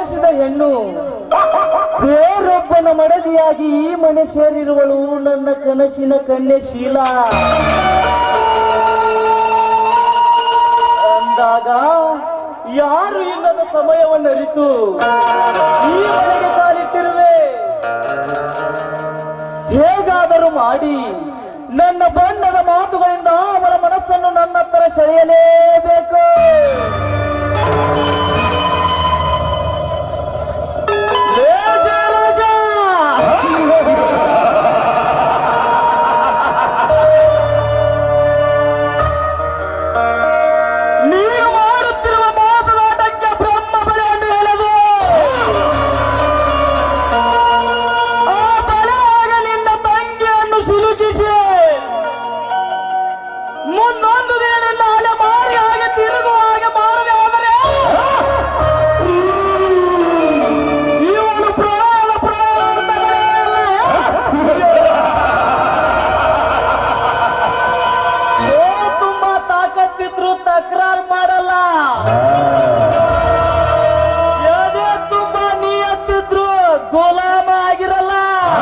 ಬಯಸಿದ ಹೆಣ್ಣು ಬೇರೊಬ್ಬನ ಮಡದಿಯಾಗಿ ಈ ಮನೆ ಸೇರಿರುವಳು ನನ್ನ ಕನಸಿನ ಕನ್ಯೆ ಶೀಲಾ ಅಂದಾಗ ಯಾರು ಇಲ್ಲದ ಸಮಯವನ್ನು ಅರಿತು ಈ ಮನೆಗೆ ಕಾಲಿಟ್ಟಿರುವೆ ಹೇಗಾದರೂ ಮಾಡಿ ನನ್ನ ಬಣ್ಣದ ಮಾತುಗಳಿಂದ ಅವಳ ಮನಸ್ಸನ್ನು ನನ್ನ ಹತ್ರ ಸೆಳೆಯಲೇಬೇಕು ಲೇ ಜಯರಾಜ! ನೀನು ಮಾಡುತ್ತಿರುವ ಮೋಸದಾಟಕ್ಕೆ ಬ್ರಹ್ಮ ಬಲೆಯನ್ನು ಹೇಳದು ಆ ಬಲೆಯಾಗ ನಿನ್ನ ತಂಗಿಯನ್ನು ಸಿಲುಕಿಸಿ ಮುಂದೊಂದು ದಿನ ನಿನ್ನ ಅಲೆ ಮಾರಿ ಹಾಗೆ ತಿರುಗುವ ಹಾಗೆ ಮಾಡದೆ ಹೋದರೆ ಇವನು ಪ್ರಾಣ ತುಂಬಾ ತಾಕತ್ತಿದ್ರು ತಕರಾರು ಮಾಡಲ್ಲ ಎದೆ ತುಂಬಾ ನಿಯತ್ತಿದ್ರು ಗುಲಾಮ ಆಗಿರಲ್ಲ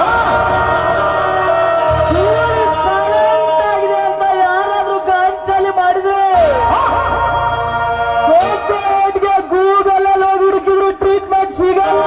ಇವ್ರು silent ಆಗಿದೆ ಅಂತ ಯಾರಾದ್ರೂ ಗಾಂಚಲಿ ಮಾಡಿದ್ರೆ ಗೆ ಗೂಗಲ್ ಅಲ್ಲಿ ಹೋಗಿ ಹುಡುಕಿದ್ರು ಟ್ರೀಟ್ಮೆಂಟ್ ಸಿಗಲ್ಲ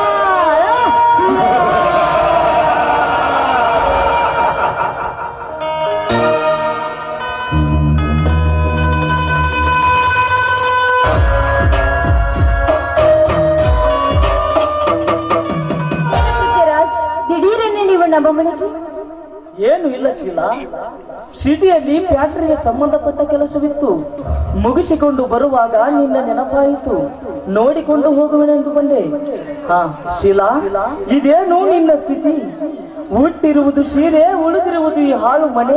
ರಾಜ್ ದಿಢೀರನ್ನೇ ನೀವು ನಮ್ಮ ಮನೆಗೆ ಏನು ಇಲ್ಲ ಶೀಲಾ ಸಿಟಿಯಲ್ಲಿ ಫ್ಯಾಕ್ಟರಿಗೆ ಸಂಬಂಧಪಟ್ಟ ಕೆಲಸವಿತ್ತು ಮುಗಿಸಿಕೊಂಡು ಬರುವಾಗ ನಿನ್ನ ನೆನಪಾಯಿತು ನೋಡಿಕೊಂಡು ಹೋಗುವೆನೆಂದು ಬಂದೆ ಹಾ ಶೀಲಾ ಇದೇನು ನಿನ್ನ ಸ್ಥಿತಿ ಹುಟ್ಟಿರುವುದು ಸೀರೆ ಉಳಿದಿರುವುದು ಈ ಹಾಳು ಮನೆ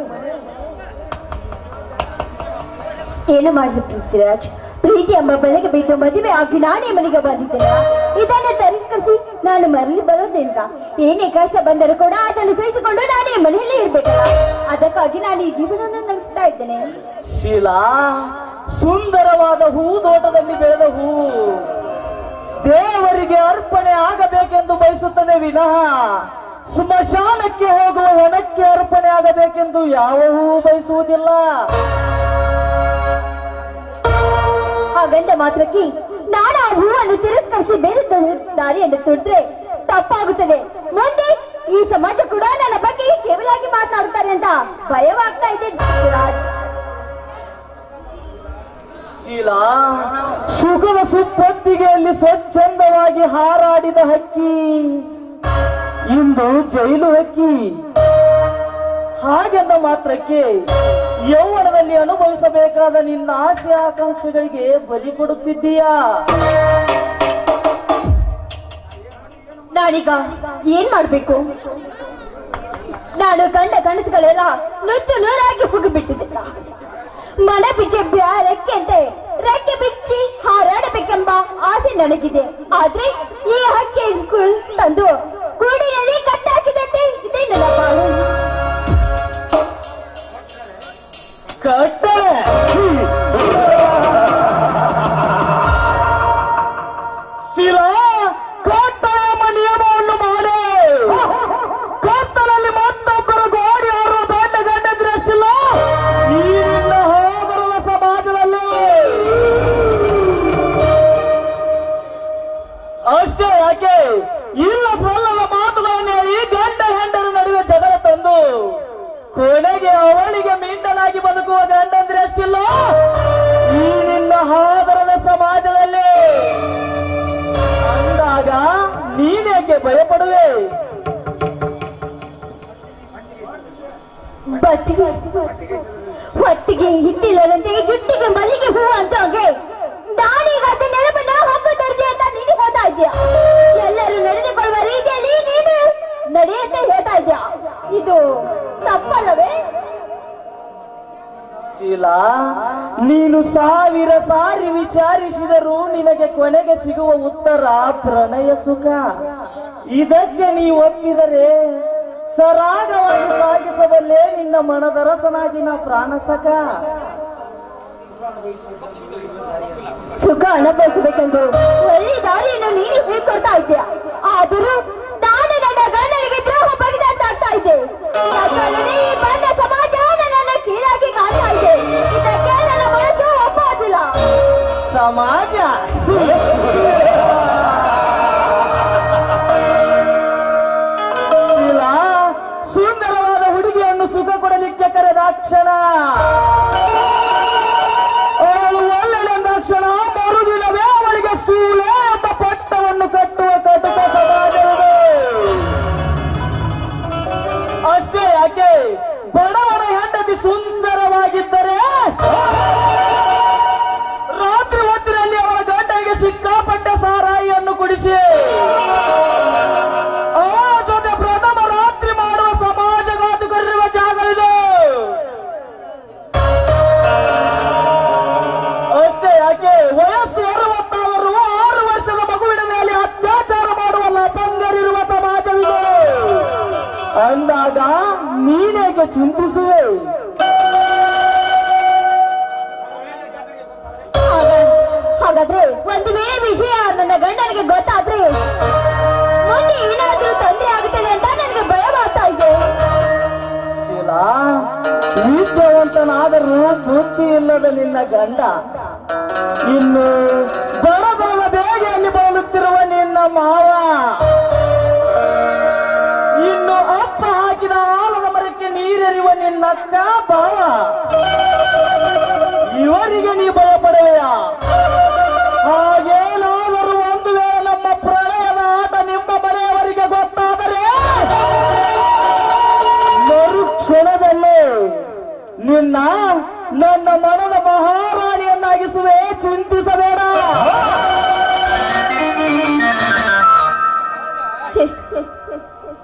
ಏನು ಮಾಡಲಿ ಪೃಥ್ವಿರಾಜ್ ಪ್ರೀತಿ ಎಂಬ ಬೆಲೆಗೆ ಬಿದ್ದು ಮದುವೆ ಆಗಿ ನಾನೇ ಮನೆಗೆ ಬಂದಿದ್ದೇನೆ ಇದನ್ನು ತಿರಸ್ಕರಿಸಿ ನಾನು ಮರಳಿ ಬರೋದ್ರಿಂದ ಏನೇ ಕಷ್ಟ ಬಂದರೂ ಕೂಡ ಅದನ್ನು ಸಹಿಸಿಕೊಂಡು ನಾನೇ ಮನೆಯಲ್ಲೇ ಇರ್ಬೇಕಲ್ಲ ಅದಕ್ಕಾಗಿ ನಾನು ಈ ಜೀವನವನ್ನು ನಡೆಸ್ತಾ ಇದ್ದೇನೆ ಶೀಲಾ ಸುಂದರವಾದ ಹೂದೋಟದಲ್ಲಿ ಬೆಳೆದ ಹೂವು ದೇವರಿಗೆ ಅರ್ಪಣೆ ಆಗಬೇಕೆಂದು ಬಯಸುತ್ತದೆ ವಿನಃ ಸ್ಮಶಾನಕ್ಕೆ ಹೋಗುವ ಹೊಣಕ್ಕೆ ಅರ್ಪಣೆ ಆಗಬೇಕೆಂದು ಯಾವ ಹೂವು ಬಯಸುವುದಿಲ್ಲ ಹಾಗಂದ ಮಾತ್ರಕ್ಕೆ ನಾನು ಆ ಹೂವನ್ನು ತಿರಸ್ಕರಿಸಿ ಬೇರೆ ದ- ದಾರಿಯನ್ನು ತುಳಿದ್ರೆ ತಪ್ಪಾಗುತ್ತದೆ ಮುಂದೆ ಈ ಸಮಾಜ ಕೂಡ ನನ್ನ ಬಗ್ಗೆ ಕೇವಲಾಗಿ ಮಾತನಾಡ್ತಾರೆ ಅಂತ ಭಯವಾಗ್ತಾ ಇದೆ ರಾಜ್ ಶೀಲಾ ಸುಖದ ಸುಪ್ಪತ್ತಿಗೆಯಲ್ಲಿ ಸ್ವಚ್ಛಂದವಾಗಿ ಹಾರಾಡಿದ ಹಕ್ಕಿ ಇಂದು ಜೈಲು ಹಕ್ಕಿ ಹಾಗೆಂದ ಮಾತ್ರಕ್ಕೆ ಯೌವನದಲ್ಲಿ ಅನುಭವಿಸಬೇಕಾದ ನಿನ್ನ ಆಸೆ ಆಕಾಂಕ್ಷೆಗಳಿಗೆ ಬಲಿ ಕೊಡುತ್ತಿದ್ದೀಯಾ ನಾನೀಗ ಏನ್ ಮಾಡ್ಬೇಕು ನಾನು ಕಂಡ ಕನಸುಗಳೆಲ್ಲ ನುಚ್ಚು ನೂರಾಗಿ ಹೋಗಿಬಿಟ್ಟಿದೆ ಮನ ಬಿಚ್ಚಿ ಬ್ಯಾ- ರೆಕ್ಕೆ ಅಂತೆ ರೆಕ್ಕೆ ಬಿಚ್ಚಿ ಹಾರಾಡಬೇಕೆಂಬ ಆಸೆ ನನಗಿದೆ ಆದ್ರೆ ಈ ಹಕ್ಕಿ ಕು- ತಂದು ಗೂಡಿನಲ್ಲಿ ಕಟ್ಟಾಕಿದಂತೆ ಇದೆ ನನ್ನ ಬಾಳು ಕಟ್ಟೆ ಶಿಲಾ ಕಟ್ಟಳ ಎಂಬ ನಿಯಮವನ್ನು ಮಾಡಿ ಕತ್ತಲಲ್ಲಿ ಮತ್ತೊಬ್ಬರು ಗೋಡಿ ಆಡುವ ಬೇಟ ಗಂಡದ್ರಷ್ಟಿಲ್ಲ ಈ ನಿನ್ನ ಹೋಗರದ ಸಮಾಜದಲ್ಲಿ ಅಷ್ಟೇ ಯಾಕೆ ಇಲ್ಲ ಸಲ್ಲದ ಮಾತುಗಳನ್ನು ಹೇಳಿ ಗಂಡ ಹೆಂಡರ ನಡುವೆ ಜಗಳ ತಂದು ಕೊನೆಗೆ ಅವಳಿಗೆ ಮೀಂಡನಾಗಿ ಬದುಕುವ ಗಂಡಂದ್ರೆ ಅಷ್ಟಿಲ್ಲ ಈ ನಿನ್ನ ಹಾದರದ ಸಮಾಜದಲ್ಲಿ ಅಂದಾಗ ನೀನೇಕೆ ಭಯಪಡುವೆ ಬಟ್ಟಿಗೆ ಹೊಟ್ಟಿಗೆ ಹಿಟ್ಟಿಲ್ಲದಂತೆ ಜುಟ್ಟಿಗೆ ಮಲ್ಲಿಗೆ ಹೂ ಅಂತ ಹಾಗೆ ನಾನೀಗ ಅದ ನೆನಪನ್ನ ಹಾಕೊಂಡಿರ್ದೆ ಅಂತ ನೀನು ಹೇಳ್ತಾ ಇದ್ಯಾ ಎಲ್ಲರೂ ನಡೆದುಕೊಳ್ಳುವ ರೀತಿಯಲ್ಲಿ ನೀನು ನಡೆಯುತ್ತೆ ಹೇಳ್ತಾ ಇದ್ಯಾ ಇದು ತಪ್ಪಲ್ಲವೇ ಶೀಲಾ ನೀನು ಸಾವಿರ ಸಾರಿ ವಿಚಾರಿಸಿದರೂ ನಿನಗೆ ಕೊನೆಗೆ ಸಿಗುವ ಉತ್ತರ ಪ್ರಣಯ ಸುಖ ಇದಕ್ಕೆ ನೀ ಒಪ್ಪಿದರೆ ಸರಾಗವಾಗಿ ಸಾಗಿಸಬಲ್ಲೆ ನಿನ್ನ ಮನದರಸನಾಗಿ ನಾ ಪ್ರಾಣ ಸಖ ಸುಖ ಅನುಭವಿಸಬೇಕೆಂದು ಒಳ್ಳೆ ದಾರಿಯನ್ನು ನೀನು ಹೇಳ್ಕೊಡ್ತಾ ಇದ್ದೀಯ ಆದರೂ ನಾನು ನನ್ನ ಗಂಡನಿಗೆ ದ್ರೋಹ ಬಗೆದಂತಾಗ್ತಾ ಇದ್ದೆ ಯಾಕಂದ್ರೆ ಈ ಬಣ್ಣ ಸಮಾಜ ನನ್ನನ್ನು ಕೀಳಾಗಿ ಕಾಣ್ತಾ ಇದೆ ಇದಕ್ಕೆ ನನ್ನ ಮನಸ್ಸು ಒಪ್ಪೋದಿಲ್ಲ ಸಮಾಜ ಶೀಲಾ, ಸುಂದರವಾದ ಹುಡುಗಿಯನ್ನು ಸುಖ ಕೊಡಲಿಕ್ಕೆ ಕರೆದ ಕ್ಷಣ ಅವಳು ಒಳ್ಳೆಯಂದ ಕ್ಷಣ ಮರುದಿನವೇ ಅವಳಿಗೆ ಸೂಳೆ ಎಂಬ ಪಟ್ಟವನ್ನು ಕಟ್ಟುವ ಕಟುಕ ಸಮಾಜವಿದೆ ಅಷ್ಟೇ ಯಾಕೆ ಬಡವನ ಹೆಂಡತಿ ಸುಂದರವಾಗಿದ್ದರೆ ರಾತ್ರಿ ಹೊತ್ತಿನಲ್ಲಿ ಅವರ ಗಂಡನಿಗೆ ಸಿಕ್ಕಾಪಟ್ಟೆ ಸಾರಾಯಿಯನ್ನು ಕುಡಿಸಿ ಅವರ ಜೊತೆ ಪ್ರಥಮ ರಾತ್ರಿ ಮಾಡುವ ಸಮಾಜಘಾತುಕರಿರುವ ಜಾಗವಿದೆ ಅಷ್ಟೇ ಯಾಕೆ ವಯಸ್ಸು ಅರವತ್ತಾದರೂ ಆರು ವರ್ಷದ ಮಗುವಿನ ಮೇಲೆ ಅತ್ಯಾಚಾರ ಮಾಡುವ ಲಪಂಗರಿರುವ ಸಮಾಜವಿದೆ ಅಂದಾಗ ನೀನೇಗೆ ಚಿಂತಿಸುವೆ ಹಾಗ- ಹಾಗಾದ್ರೆ ಒಂದು ವೇಳೆ ವಿಷಯ ನನ್ನ ಗಂಡನಿಗೆ ಗೊತ್ತಾದ್ರೆ ಮುಂದೆ ಏನಾದ್ರೂ ತೊಂದರೆ ಆಗುತ್ತದೆ ಅಂತ ನನಗೆ ಭಯವಾಗ್ತಾ ಇದೆ ಶೀಲಾ ವಿದ್ಯಾವಂತನಾದರೂ ಬುದ್ಧಿ ಇಲ್ಲದ ನಿನ್ನ ಗಂಡ ಇನ್ನು ದೊಡ ದೊಡ ಬೇಗೆಯಲ್ಲಿ ಬರುತ್ತಿರುವ ನಿನ್ನ ಮಾವ ಇನ್ನು ಅಪ್ಪ ಹಾಕಿದ ಆಲದ ಮರಕ್ಕೆ ನೀರೆರಿಯುವ ನಿನ್ನ ಅಕ್ಕ ಬಾವ ಇವರಿಗೆ ನೀ ಭಯಪಡುವೆಯಾ ಹಾಗೇನಾದರೂ ಒಂದು ವೇಳೆ ನಮ್ಮ ಪ್ರಣಯದ ಆಟ ನಿಮ್ಮ ಮನೆಯವರಿಗೆ ಗೊತ್ತಾದರೆ ಮರುಕ್ಷಣದಲ್ಲೇ ನಿನ್ನ ನನ್ನ ಮನದ ಮಹಾರಾಣಿಯನ್ನಾಗಿಸುವೆ ಚಿಂತಿಸಬೇಡ ಛೆ, ಛೆ, ಛೆ.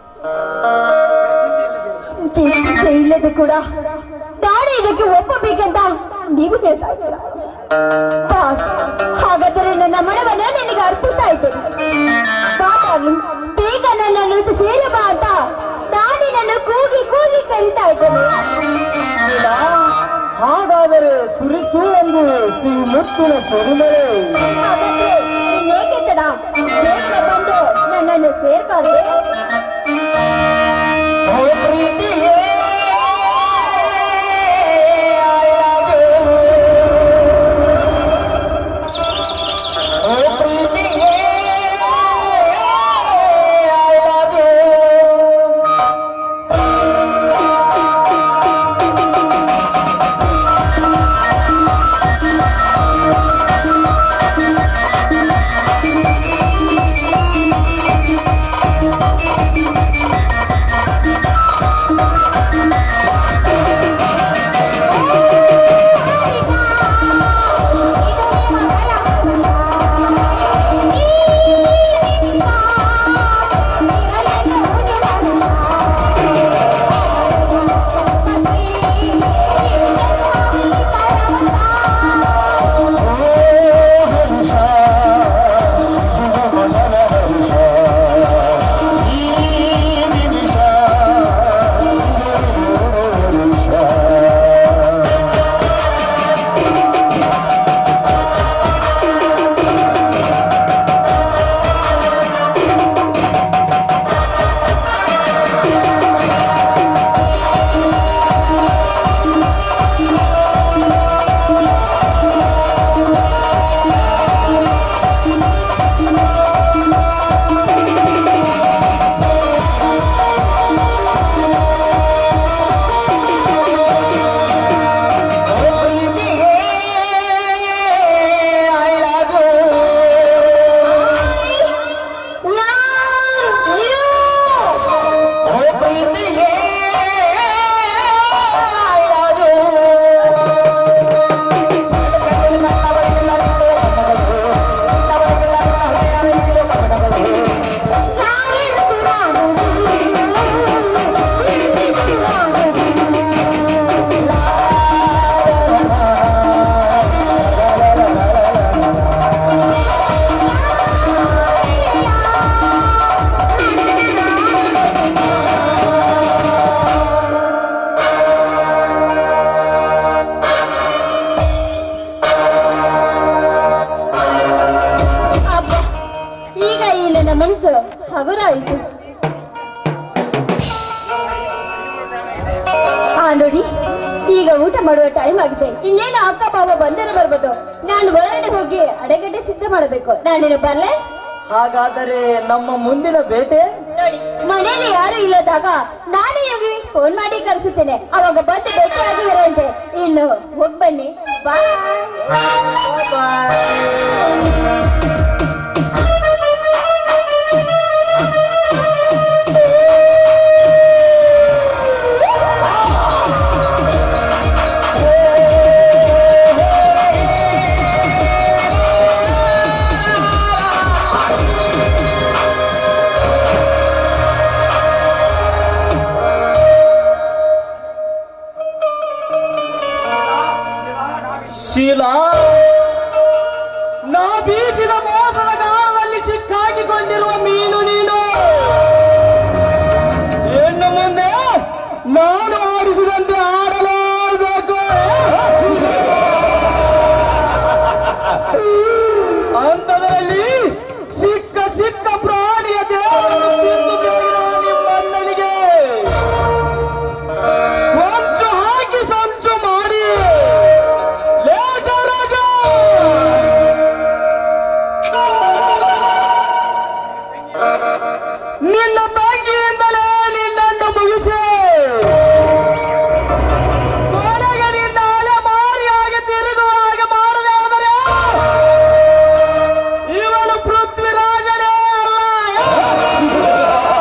ಚಿಂತೆ ಇಲ್ಲದೆ ಕೂಡ ನಾನೇ ಇದಕ್ಕೆ ಒಪ್ಪಬೇಕಂತ ನೀವು ಹೇಳ್ತಾ ಇದ್ದೀರಾ ಬಾ, ಹಾಗಾದರೆ ನನ್ನ ಮನವನ್ನ ನಿನಗೆ ಅರ್ಪಿಸ್ತಾ ಇದ್ದೇನೆ ಬಾ darling, ಬೇಗ ನನ್ನನ್ನು ಸೇರ ಬಾ ಅಂತ ನಾನೇ ನನ್ನ ಕೂಗಿ ಕೂಗಿ ಕರೀತಾ ಇದ್ದೇನೆ ಇಲ್ಲ, ಹಾಗಾದರೆ ಸುರಿಸು ಒಂದು ಸಿಹಿ ಮುತ್ತಿನ ಸುರಿಮಳೆ ಹಾಗಾದ್ರೆ ಇನ್ನೇಕೆ ತಡ ಬೇಗ ಬಂದು ನನ್ನನ್ನು ಸೇರ್ಬಾರ್ದೆ ಓ ಪ್ರೀತಿಯೇ, I love you. ಓ ಪ್ರೀತಿಯೇ, I love you. ಆ ನನ್ನ ಮನಸ್ಸು ಹಗುರ ಆಯಿತು ಆ ನೋಡಿ ಈಗ ಊಟ ಮಾಡುವ ಟೈಮ್ ಆಗಿದೆ ಇನ್ನೇನು ಅಕ್ಕ ಬಾವ ಬಂದರೆ ಬರ್ಬೋದು ನಾನು ಒಳಗಡೆ ಹೋಗಿ ಅಡೆಗಡ್ಡೆ ಸಿದ್ಧ ಮಾಡಬೇಕು ನಾನೇನು ಬರ್ಲೆ ಹಾಗಾದರೆ ನಮ್ಮ ಮುಂದಿನ ಬೇಟೆ ನೋಡಿ ಮನೆಯಲ್ಲಿ ಯಾರು ಇಲ್ಲದಾಗ ನಾನೇ ನಿಮಗೆ ಫೋನ್ ಮಾಡಿ ಕರೆಸುತ್ತೇನೆ ಅವಾಗ ಬಂದು ಭೇಟಿ ಆಗಿವರಂತೆ ಇನ್ನು ಹೋಗ್ ಬನ್ನಿ ಬಾಯ್ ಶೀಲಾ ನಾ ಬೀಸಿದ ಮೋಸದ ಗಾಳದಲ್ಲಿ ಸಿಕ್ಕಾಕಿಕೊಂಡಿರುವ ಮೀನು ನೀನು ಇನ್ನು ಮುಂದೆ ನಾನು ಆಡಿಸಿದಂತೆ ಆಡಲೇಬೇಕು ಅಂತದರಲ್ಲಿ ಸಿಕ್ಕ ಸಿಕ್ಕ ಪ್ರಾಣಿಯ ದೇಹವನ್ನು ತಿಂದು ಬೆಳೆಯುವ ನಿಮ್ಮಣ್ಣನಿಗೆ ಹೊಂಚು ಹಾಕಿ ಸಂಚು ಮಾಡಿ ಲೇಜ ರಾಜ ನಿನ್ನ ತಂಗಿಯಿಂದಲೇ ನಿನ್ನನ್ನು ಮುಗಿಸಿ ಕೊನೆಗೆ ನಿನ್ನ ಅಲೆ ಮಾರಿಯಾಗಿ ತಿರುಗುವ ಹಾಗೆ ಮಾಡದೆ ಆದರೆ ಇವನು ಪೃಥ್ವಿರಾಜನೇ ಅಲ್ಲ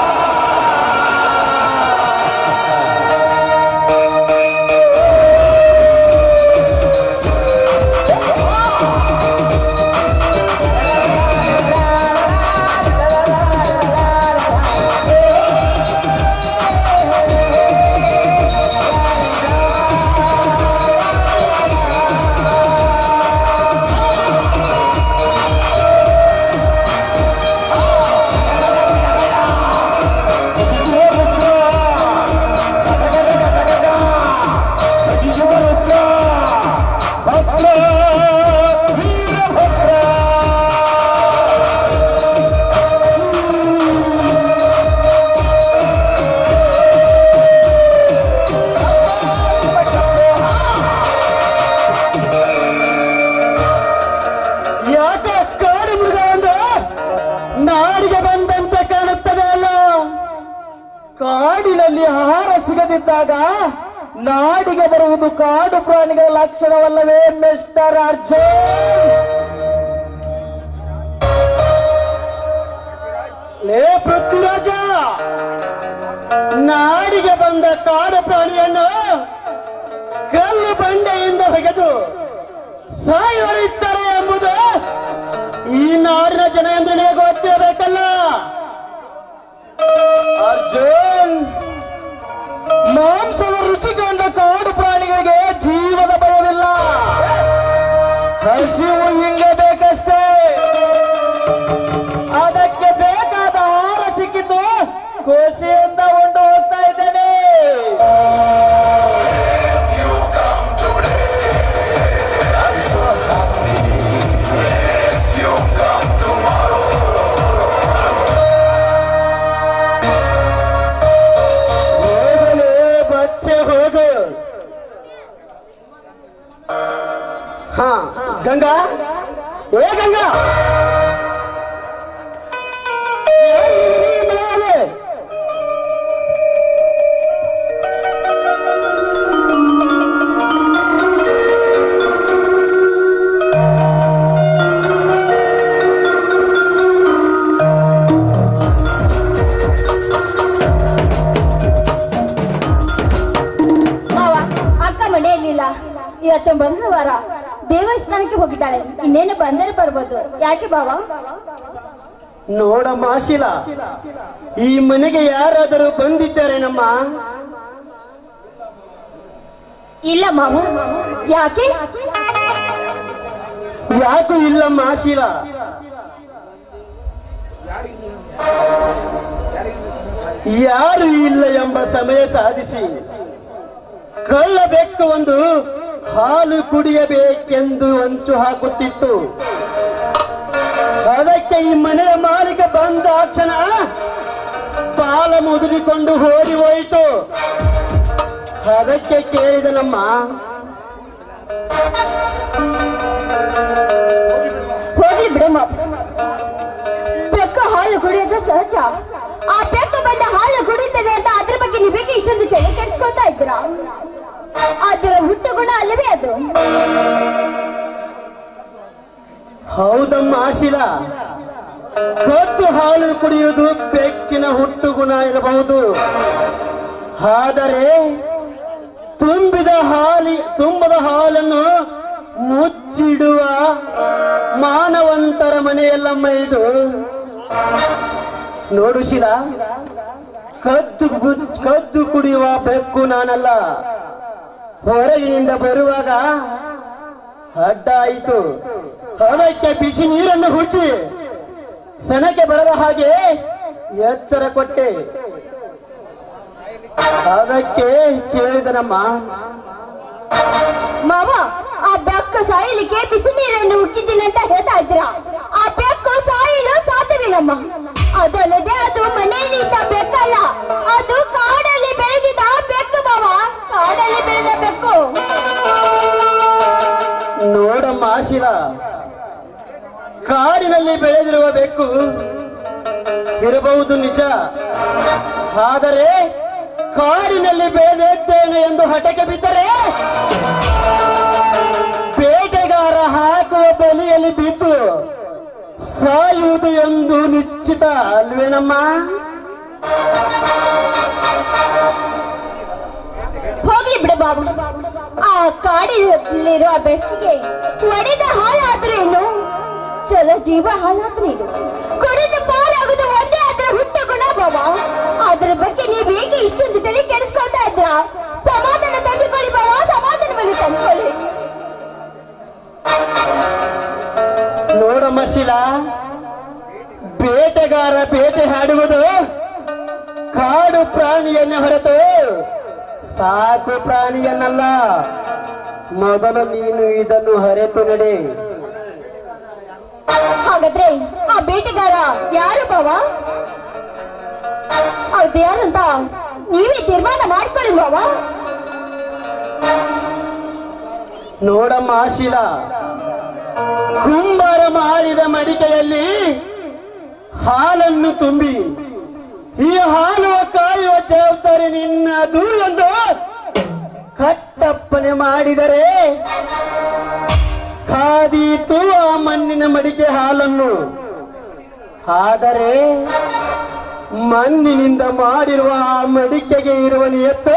ಯಾಕೆ ಕಾಡು ಮೃಗ ಅಂದ್ರೆ ನಾಡಿಗೆ ಬಂದಂತೆ ಕಾಣುತ್ತದೆ ಅಲ್ಲ ಕಾಡಿನಲ್ಲಿ ಆಹಾರ ಸಿಗದಿದ್ದಾಗ ನಾಡಿಗೆ ಬರುವುದು ಕಾಡು ಪ್ರಾಣಿಗಳ ಲಕ್ಷಣವಲ್ಲವೇ ಮಿಸ್ಟರ್ ಅರ್ಜುನ್ ಲೇ ಪೃಥ್ವಿರಾಜ ನಾಡಿಗೆ ಬಂದ ಕಾಡು ಪ್ರಾಣಿಯನ್ನು ಕಲ್ಲು ಬಂಡೆಯಿಂದ ಹೊಗೆದು ಸಾಯುವರಿದ್ದಾರೆ ಎಂಬುದು ಈ ನಾಡಿನ ಜನ ಎಂದು ನಿನಗೆ ಗೊತ್ತಿರಬೇಕಲ್ಲ ಅರ್ಜುನ್ ಮಾಂಸದ ರುಚಿ ಕಂಡ ಕಾಡು ಪ್ರಾಣಿಗಳಿಗೆ ಜೀವದ ಭಯವಿಲ್ಲ ಹಸಿವು ಹಿಂಗೆ ಬೇಕಷ್ಟೇ ಅದಕ್ಕೆ ಬೇಕಾದ ಆಹಾರ ಸಿಕ್ಕಿತು ಖುಷಿಯಿಂದ ಉಂಡು ಹೋಗ್ತಾ ಇದ್ದೇನೆ ಹೋಗಲೇ ಬಚ್ಚೆ ಹೋಗು ಹಾ ಗಂಗಾ ಏ ಗಂಗಾ ಎಲ್ಲಿ ಈ ಮನೆಯಲ್ಲಿ? ಮಾವ ಅಕ್ಕ ಮನೆಯಲ್ಲಿಲ್ಲ ಇವತ್ತು ಮಂಗಳವಾರ ದೇವಸ್ಥಾನಕ್ಕೆ ಹೋಗಿದ್ದಾಳೆ ಇನ್ನೇನು ಬಂದರೆ ಬರ್ಬೋದು ಯಾಕೆ ಬಾವ ನೋಡಮ್ಮ ಶೀಲ ಈ ಮನೆಗೆ ಯಾರಾದರೂ ಬಂದಿದ್ದಾರೇನಮ್ಮ ಇಲ್ಲ ಮಾವ ಯಾಕೆ ಯಾಕೂ ಇಲ್ಲಮ್ಮ ಶೀಲ ಯಾರು ಇಲ್ಲ ಎಂಬ ಸಮಯ ಸಾಧಿಸಿ ಕಳ್ಳ ಬೆಕ್ಕು ಒಂದು ಹಾಲು ಕುಡಿಯಬೇಕೆಂದು ಹೊಂಚು ಹಾಕುತ್ತಿತ್ತು ಅದಕ್ಕೆ ಈ ಮನೆಯ ಮಾಲಿಕ ಬಂದಾಕ್ಷಣ ಪಾಲ ಮುದುರಿಕೊಂಡು ಓಡಿ ಹೋಯಿತು ಅದಕ್ಕೆ ಕೇಳಿದ ನಮ್ಮ ಹೋಗ್ಲಿ ಬಿಡಮ್ಮ ಬೆಕ್ಕು ಹಾಲು ಕುಡಿಯೋದು ಸಹಜ ಆ ಬೆಕ್ಕು ಬಂದ ಹಾಲು ಕುಡಿತದೆ ಅಂತ ಅದ್ರ ಬಗ್ಗೆ ನೀವೇಕೆ ಇಷ್ಟೊಂದು ತಲೆ ಕೆಡಿಸ್ಕೊಳ್ತಾ ಇದ್ದೀರಾ ಅದರ ಹುಟ್ಟು ಗುಣ ಅಲ್ಲವೇ ಅದು ಹೌದಮ್ಮ ಆಶೀಲ ಕದ್ದು ಹಾಲು ಕುಡಿಯುವುದು ಬೆಕ್ಕಿನ ಹುಟ್ಟು ಗುಣ ಇರಬಹುದು ಆದರೆ ತುಂಬಿದ ಹಾಲಿ ತುಂಬದ ಹಾಲನ್ನು ಮುಚ್ಚಿಡುವ ಮಾನವಂತರ ಮನೆಯಲ್ಲಮ್ಮ ಇದು ನೋಡು ಶಿಲ ಕದ್ದು ಬು- ಕದ್ದು ಕುಡಿಯುವ ಬೆಕ್ಕು ನಾನಲ್ಲ ಹೊರಗಿನಿಂದ ಬರುವಾಗ ಅಡ್ಡ ಆಯಿತು ಅದಕ್ಕೆ ಬಿಸಿ ನೀರನ್ನು ಹುಟ್ಟಿ ಸೆನಗೆ ಬರದ ಹಾಗೆ ಎಚ್ಚರ ಕೊಟ್ಟೆ ಅದಕ್ಕೆ ಕೇಳಿದನಮ್ಮ ಮಾವ ಆ ಬೆಕ್ಕು ಸಾಯಲಿಕ್ಕೆ ಬಿಸಿ ನೀರನ್ನು ಉಕ್ಕಿದ್ದೀನಿ ಅಂತ ಹೇಳ್ತಾ ಇದ್ದೀರಾ ಆ ಬೆಕ್ಕು ಸಾಯಲು ಸಾಧ್ಯವಿಲ್ಲಮ್ಮ ಅದಲ್ಲದೆ ಅದು ಮನೆಯಲ್ಲಿ ಇದ್ದ ಬೆಕ್ಕಲ್ಲ ಅದು ಕಾಡಲ್ಲಿ ಬೆಳೆದಿದ್ದ ಬೆಕ್ಕು ಮಾವ ಕಾಡಲ್ಲಿ ಬೆಳೆದ ಬೆಕ್ಕು ನೋಡಮ್ಮ ಆಶೀಲ ಕಾಡಿನಲ್ಲಿ ಬೆಳೆದಿರುವ ಬೆಕ್ಕು ಇರಬಹುದು ನಿಜ ಆದರೆ ಕಾಡಿನಲ್ಲಿ ಬೆಳೆದಿದ್ದೇನೆ ಎಂದು ಹಠಕ್ಕೆ ಬಿದ್ದರೆ ಬೇಟೆಗಾರ ಹಾಕುವ ಬಲಿಯಲ್ಲಿ ಬಿದ್ದು ಸಾಯುವುದು ಎಂದು ನಿಶ್ಚಿತ ಅಲ್ವೇನಮ್ಮ ಹೋಗ್ಲಿ ಬಿಡು ಬಾಬು ಆ ಕಾಡಿನಲ್ಲಿರುವ ಬೆಕ್ಕಿಗೆ ಒಡೆದ ಹಾಲಾದ್ರೂ ಏನು ಚಲ ಜೀವ ಹಾಲಾದ್ರೂ ಏನು ಕುಡಿದು ಪಾರಾಗುದು ಒಂದೇ ಅದರ ಹುಟ್ಟು ಗುಣ ಬಾಬ ಅದ್ರ ಬಗ್ಗೆ ನೀವ್ ಹೇಗೆ ಇಷ್ಟೊಂದು ತಲೆ ಕೆಡಿಸ್ಕೊಳ್ತಾ ಇದ್ರ ಸಮಾಧಾನ ತಂದುಕೊಳ್ಳಿ ಬಾಬಾ ಸಮಾಧಾನವನ್ನು ತಂದುಕೊಳ್ಳಿ ನೋಡಮ್ಮ ಶಿಲಾ ಬೇಟೆಗಾರ ಬೇಟೆ ಹಾಡುವುದು ಕಾಡು ಪ್ರಾಣಿಯನ್ನೇ ಹೊರತು ಸಾಕು ಪ್ರಾಣಿಯನ್ನಲ್ಲ ಮೊದಲು ನೀನು ಇದನ್ನು ಹರೆತು ನಡೆ ಹಾಗಾದ್ರೆ ಆ ಬೇಟೆಗಾರ ಯಾರು ಬಾವ ಅದು ಯಾರು ಅಂತ ನೀವೇ ತೀರ್ಮಾನ ಮಾಡ್ಕೊಳ್ಳಿ ಬಾವ ನೋಡಮ್ಮ ಆಶೀಲ ಕುಂಬಾರ ಮಾಡಿದ ಮಡಿಕೆಯಲ್ಲಿ ಹಾಲನ್ನು ತುಂಬಿ ಈ ಹಾಲು ಕಾಯುವ ಜವಾಬ್ದಾರಿ ನಿನ್ನದು ಎಂದು ಕಟ್ಟಪ್ಪನೆ ಮಾಡಿದರೆ ಕಾದೀತು ಆ ಮಣ್ಣಿನ ಮಡಿಕೆ ಹಾಲನ್ನು ಆದರೆ ಮಣ್ಣಿನಿಂದ ಮಾಡಿರುವ ಆ ಮಡಿಕೆಗೆ ಇರುವ ನಿಯತ್ತು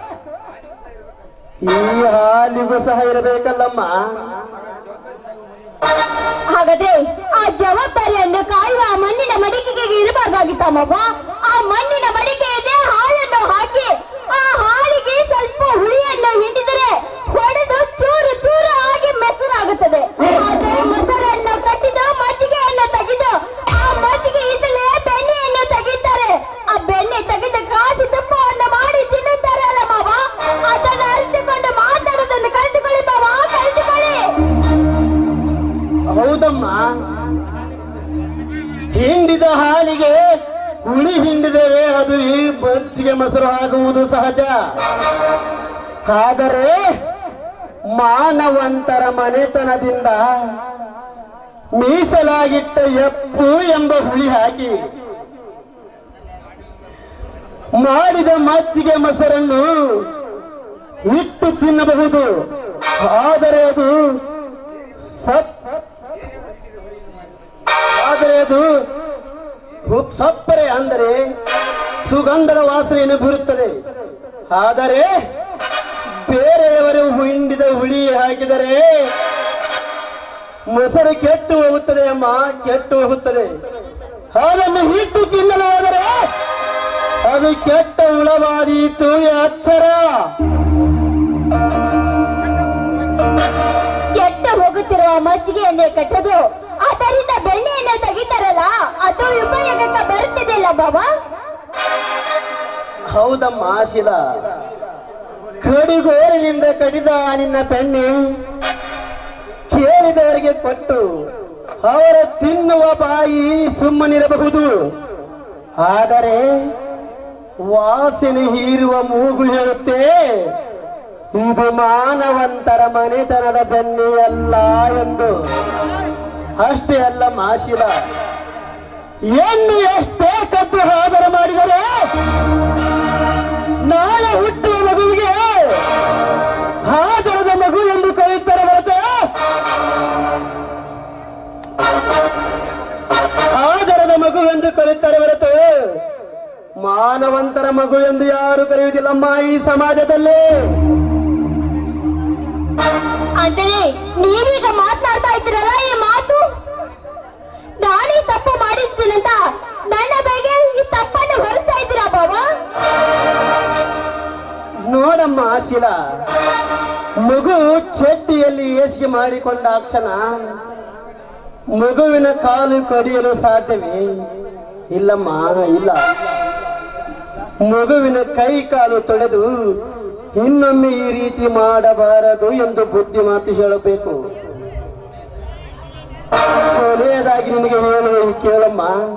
ಈ ಹಾಲಿಗೂ ಸಹ ಇರಬೇಕಲ್ಲಮ್ಮ ಹಾಗಾದ್ರೆ ಆ ಜವಾಬ್ದಾರಿಯನ್ನು ಕಾಯುವ ಆ ಮಣ್ಣಿನ ಮಡಿಕೆಗೆ ಇರಬಾರ್ದಾಗಿತ್ತಮ್ಮವ್ವ ಆ ಮಣ್ಣಿನ ಮಡಿಕೆಯಲ್ಲಿ ಹಾಲನ್ನು ಹಾಕಿ ಆ ಹಾಲಿಗೆ ಸ್ವಲ್ಪ ಹುಳಿಯನ್ನು ಹಿಂಡಿದರೆ ಹೊಡೆದು ಚೂರು ಚೂರು ಆಗಿ ಮೊಸರಾಗುತ್ತದೆ ಅದೇ ಮೊಸರನ್ನು ಕಟ್ಟಿದ ಮಜ್ಜಿಗೆಯನ್ನು ತೆಗೆದು ಆ ಮಜ್ಜಿಗೆ ಇದ್ದಲೇ ಬೆಣ್ಣೆಯನ್ನು ತೆಗಿತಾರೆ ಆ ಬೆಣ್ಣೆ ತೆಗೆದ ಕಾಸು ತುಪ್ಪವನ್ನು ಮಾಡಿ ತಿನ್ನುತ್ತಾರಲ್ಲ ಮಾವ ಅದನ್ನು ಅರಿತುಕೊಂಡು ಮಾತಾಡೋದನ್ನು ಕಲಿತುಕೊಳ್ಳಿ ಮಾವ ಕಲಿತುಕೊಳ್ಳಿ ಹೌದಮ್ಮ ಹಿಂಡಿದ ಹಾಲಿಗೆ ಹುಳಿ ಹಿಂಡಿದರೆ ಅದು ಈ ಮಜ್ಜಿಗೆ ಮೊಸರು ಆಗುವುದು ಸಹಜ ಆದರೆ ಮಾನವಂತರ ಮನೆತನದಿಂದ ಮೀಸಲಾಗಿಟ್ಟ ಎಪ್ಪು ಎಂಬ ಹುಳಿ ಹಾಕಿ ಮಾಡಿದ ಮಜ್ಜಿಗೆ ಮೊಸರನ್ನು ಇಟ್ಟು ತಿನ್ನಬಹುದು ಆದರೆ ಅದು ಸಪ್ ಆದರೆ ಅದು ಹುಪ್ ಸಪ್ಪರೆ ಅಂದರೆ ಸುಗಂಧದ ವಾಸನೆಯನ್ನು ಬೀರುತ್ತದೆ ಆದರೆ ಬೇರೆಯವರು ಹಿಂಡಿದ ಹುಳಿ ಹಾಕಿದರೆ ಮೊಸರು ಕೆಟ್ಟು ಹೋಗುತ್ತದೆ ಅಮ್ಮ ಕೆಟ್ಟು ಹೋಗುತ್ತದೆ ಅದನ್ನು ಹಿಟ್ಟು ತಿನ್ನಲು ಹೋದರೆ ಅದು ಕೆಟ್ಟ ಹುಳವಾದೀತು ಎಚ್ಚರ ಕೆಟ್ಟ ಹೋಗುತ್ತಿರುವ ಮಜ್ಜಿಗೆಯನ್ನೇ ಕಟ್ಟದು ಅದರಿಂದ ಬೆಣ್ಣೆಯನ್ನು ತೆಗಿತಾರಲ್ಲ ಅದು ಉಪಯೋಗಕ್ಕೆ ಬರುತ್ತದಿಲ್ಲ ಬಾಬಾ ಹೌದಮ್ಮ ಶಿಲ ಕಡಿಗೋರಿನಿಂದ ಕಡಿದ ನಿನ್ನ ಬೆಣ್ಣೆ ಕೇಳಿದವರಿಗೆ ಕೊಟ್ಟು ಅವರ ತಿನ್ನುವ ಬಾಯಿ ಸುಮ್ಮನಿರಬಹುದು ಆದರೆ ವಾಸನೆ ಹೀರುವ ಮೂಗು ಹೇಳುತ್ತೆ ಇದು ಮಾನವಂತರ ಮನೆತನದ ಬೆನ್ನೆಯಲ್ಲ ಎಂದು ಅಷ್ಟೇ ಅಲ್ಲ ಮಾಶಿಲ ಹೆಣ್ಣು ಎಷ್ಟೇ ಕದ್ದು ಆದರ ಮಾಡಿದರೆ ನಾಳೆ ಹುಟ್ಟುವ ಮಗುವಿಗೆ ಆದರದ ಮಗು ಎಂದು ಕರೆಯುತ್ತಾರೆ ಹೊರತು ಆದರದ ಮಗು ಎಂದು ಕರೆಯುತ್ತಾರೆ ಹೊರತು ಮಾನವಂತರ ಮಗು ಎಂದು ಯಾರು ಕರೆಯುವುದಿಲ್ಲಮ್ಮ ಈ ಸಮಾಜದಲ್ಲಿ ಅಂದರೆ ನೀವೀಗ ಮಾತನಾಡ್ತಾ ಇದ್ದೀರಲ್ಲ ಈ ಮಾತು ನಾನೇ ತಪ್ಪು ಮಾಡಿದ್ದೀನಂತ ನನ್ನ ಬಗ್ಗೆ ಈ ತಪ್ಪನ್ನು ಹೊರಿಸ್ತಾ ಇದ್ದೀರಾ ಬಾಬಾ ನೋಡಮ್ಮ ಆಶೀಲ ಮಗು ಚಡ್ಡಿಯಲ್ಲಿ ಏಸಿಗೆ ಮಾಡಿಕೊಂಡ ಕ್ಷಣ ಮಗುವಿನ ಕಾಲು ಕಡಿಯಲು ಸಾಧ್ಯವೇ ಇಲ್ಲಮ್ಮ ಇಲ್ಲ ಮಗುವಿನ ಕೈ ಕಾಲು ತೊಳೆದು ಇನ್ನೊಮ್ಮೆ ಈ ರೀತಿ ಮಾಡಬಾರದು ಎಂದು ಬುದ್ಧಿ ಮಾತು ಹೇಳಬೇಕು ಕೊನೆಯದಾಗಿ ನಿನಗೆ ಹೇಳುವ ಕೇಳಮ್ಮ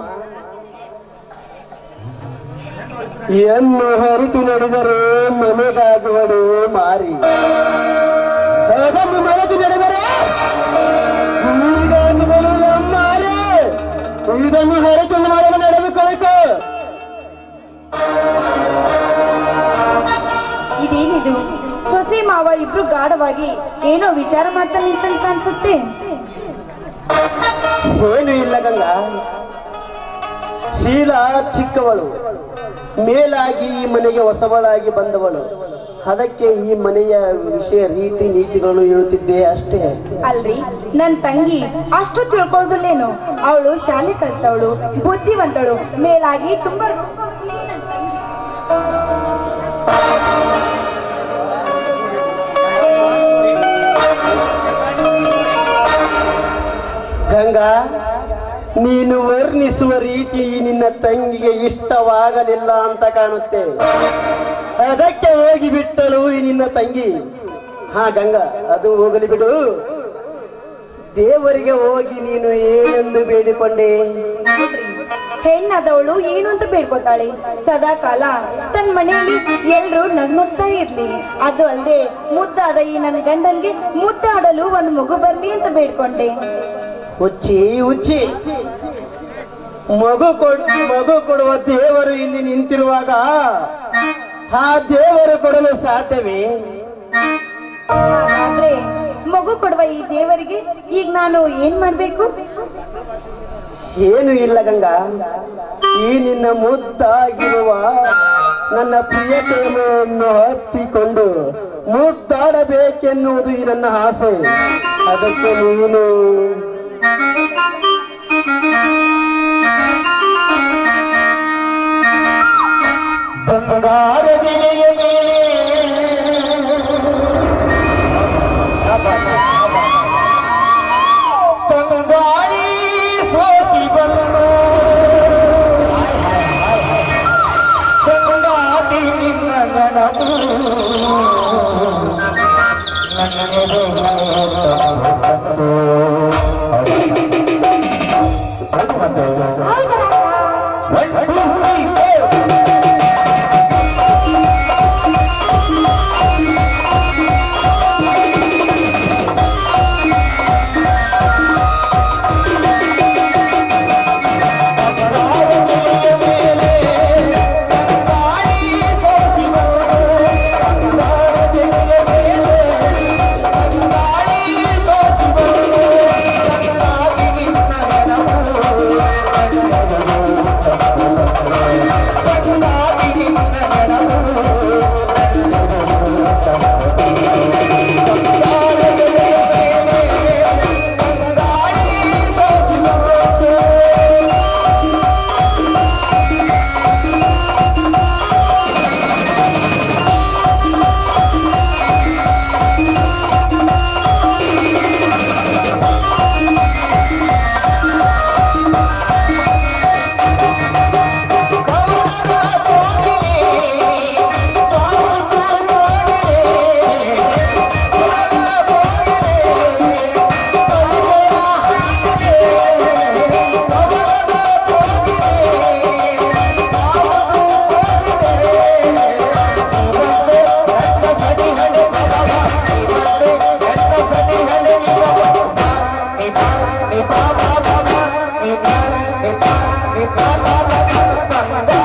ಎನ್ನು ಹರಿತು ನಡೆದರೆ ಮನೆಗಾಗುವಡು ಮಾರಿ ಅದನ್ನು ಮರೆತು ನಡೆದರೆ ಈಗ ಅನ್ನುವುದು ಮಾರಿ ಇದನ್ನು ಹರಿತು ಮಾಡಲು ನಡೆದುಕೊಳ್ಳಬೇಕು ಇದೇನಿದು ಸೊಸೆ ಮಾವ ಇಬ್ರು ಗಾಢವಾಗಿ ಏನೋ ವಿಚಾರ ಮಾಡ್ತಾ ನಿಂತಂತ ಅನ್ಸುತ್ತೆ ಏನು ಇಲ್ಲ ಗಂಗಾ ಶೀಲ ಚಿಕ್ಕವಳು ಮೇಲಾಗಿ ಈ ಮನೆಗೆ ಹೊಸವಳಾಗಿ ಬಂದವಳು ಅದಕ್ಕೆ ಈ ಮನೆಯ ವಿಷಯ ರೀತಿ ನೀತಿಗಳನ್ನು ಹೇಳುತ್ತಿದ್ದೆ ಅಷ್ಟೇ ಅಲ್ರಿ ನನ್ ತಂಗಿ ಅಷ್ಟು ತಿಳ್ಕೊಳ್ಳೋದಿಲ್ಲೇನು ಅವಳು ಶಾಲೆ ಕಲ್ತವಳು ಬುದ್ಧಿವಂತಳು ಮೇಲಾಗಿ ತುಂಬಾ ಗಂಗಾ ನೀನು ವರ್ಣಿಸುವ ರೀತಿ ಈ ನಿನ್ನ ತಂಗಿಗೆ ಇಷ್ಟವಾಗಲಿಲ್ಲ ಅಂತ ಕಾಣುತ್ತೆ ಅದಕ್ಕೆ ಹೋಗಿ ಬಿಟ್ಟಳು ಈ ನಿನ್ನ ತಂಗಿ ಹಾ ಗಂಗಾ ಅದು ಹೋಗಲಿ ಬಿಡು ದೇವರಿಗೆ ಹೋಗಿ ನೀನು ಏನೆಂದು ಬೇಡಿಕೊಂಡೆ ಹೆಣ್ಣಾದವಳು ಏನು ಅಂತ ಬೇಡ್ಕೋತಾಳೆ ಸದಾ ಕಾಲ ತನ್ನ ಮನೆಯಲ್ಲಿ ಎಲ್ರು ನಗ್ನಗ್ತಾ ಇರ್ಲಿ ಅದು ಅಲ್ಲದೆ ಮುದ್ದಾದ ಈ ನನ್ನ ಗಂಡನ್ಗೆ ಮುದ್ದಾಡಲು ಒಂದು ಮಗು ಬರ್ಲಿ ಅಂತ ಬೇಡ್ಕೊಂಡೆ ಹುಚ್ಚಿ ಹುಚ್ಚಿ ಮಗು ಕೊಡ್ ಮಗು ಕೊಡುವ ದೇವರು ಇಲ್ಲಿ ನಿಂತಿರುವಾಗ ಆ ದೇವರು ಕೊಡಲು ಸಾಧ್ಯವೇ ಹಾಗಾದ್ರೆ ಮಗು ಕೊಡುವ ಈ ದೇವರಿಗೆ ಈಗ ನಾನು ಏನ್ ಮಾಡ್ಬೇಕು ಏನು ಇಲ್ಲ ಗಂಗಾ ಈ ನಿನ್ನ ಮುದ್ದಾಗಿರುವ ನನ್ನ ಪ್ರಿಯತೆಯನ್ನು ಹತ್ತಿಕೊಂಡು ಮುದ್ದಾಡಬೇಕೆನ್ನುವುದು ಈ ನನ್ನ ಆಸೆ ಅದಕ್ಕೆ ನೀನು ಬಂಗಾರದಿದೆಯ ಮೇಲೆ ತಂಗಾಳಿ ಸೋಸಿ ಬಂದು ಸಂಗಾತಿ ನಿನ್ನ ಗಣಪು ನಿ ಪ ಮ ಪ ಮ ನಿ ಪ ನಿ ಪ ನಿ ಪ ಮ ಪ ಮ ಪ ಮ ಗ